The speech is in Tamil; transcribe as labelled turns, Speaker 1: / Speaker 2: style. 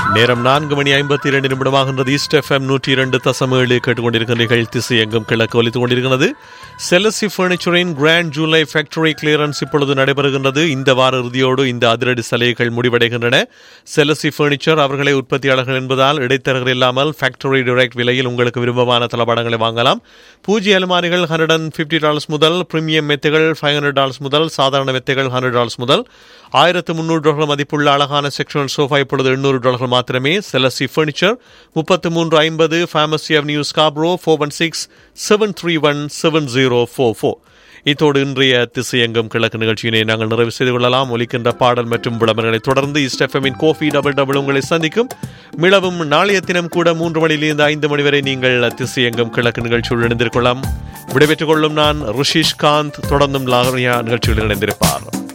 Speaker 1: நேரம் நான்கு மணி ஐம்பத்தி இரண்டு நிமிடமாகின்றது ஈஸ்ட் எஃப்எம் நூற்றி இரண்டு தசம் ஏழு கேட்டுக்கொண்டிருக்கின்றீர்கள் திசை எங்கும் கிழக்கு ஒலித்துக் கொண்டிருக்கிறது செலசி பர்னிச்சரின் கிராண்ட் ஜூலை ஃபேக்டரி கிளியரன்ஸ் இப்பொழுது நடைபெறுகின்றது இந்த வார இறுதியோடு இந்த அதிரடி சலுகைகள் முடிவடைகின்றன செலசி பர்னிச்சர் அவர்களே உற்பத்தியாளர்கள் என்பதால் இடைத்தரகர் இல்லாமல் ஃபேக்டரி டைரக்ட் விலையில் உங்களுக்கு விருப்பமான தளபாடங்களை வாங்கலாம் பூஜ்ய அலுமாரிகள் ஹண்ட்ரட் அண்ட் ஃபிஃப்டி டாலர்ஸ் முதல் பிரீமியம் மெத்தைகள் ஃபைவ் ஹண்ட்ரட் டாலர்ஸ் முதல் சாதாரண மெத்தைகள் ஹண்ட்ரட் டாலர்ஸ் முதல் ஆயிரத்து முன்னூறு டாலர் மதிப்புள்ள அழகான செக்ஷனல் சோஃபா இப்பொழுது எண்ணூறு டாலர்கள் மாத்திரமே செலசி ஃபர்னிச்சர் முப்பத்து மூன்று ஐம்பது pharmacy avenue Scarborough four one six seven three one seven zero four four இத்தோடு இன்றைய திசையங்கம் கிழக்கு நிகழ்ச்சியினை நாங்கள் நிறைவு செய்து கொள்ளலாம் ஒலிக்கின்ற பாடல் மற்றும் விளம்பரங்களை தொடர்ந்து இஸ்டெஃபமின் கோஃபி டபுள் டபுள் உங்களை சந்திக்கும் மிளவும் நாளைய தினம் கூட மூன்று மணியிலிருந்து ஐந்து மணி வரை நீங்கள் திசையங்கம் கிழக்கு நிகழ்ச்சியுடன் இணைந்திருக்கலாம் விடைபெற்றுக் கொள்ளும் நான் ருஷிஷ் காந்த் தொடர்ந்தும் லாகரியா நிகழ்ச்சியில் இணைந்திருப்பார்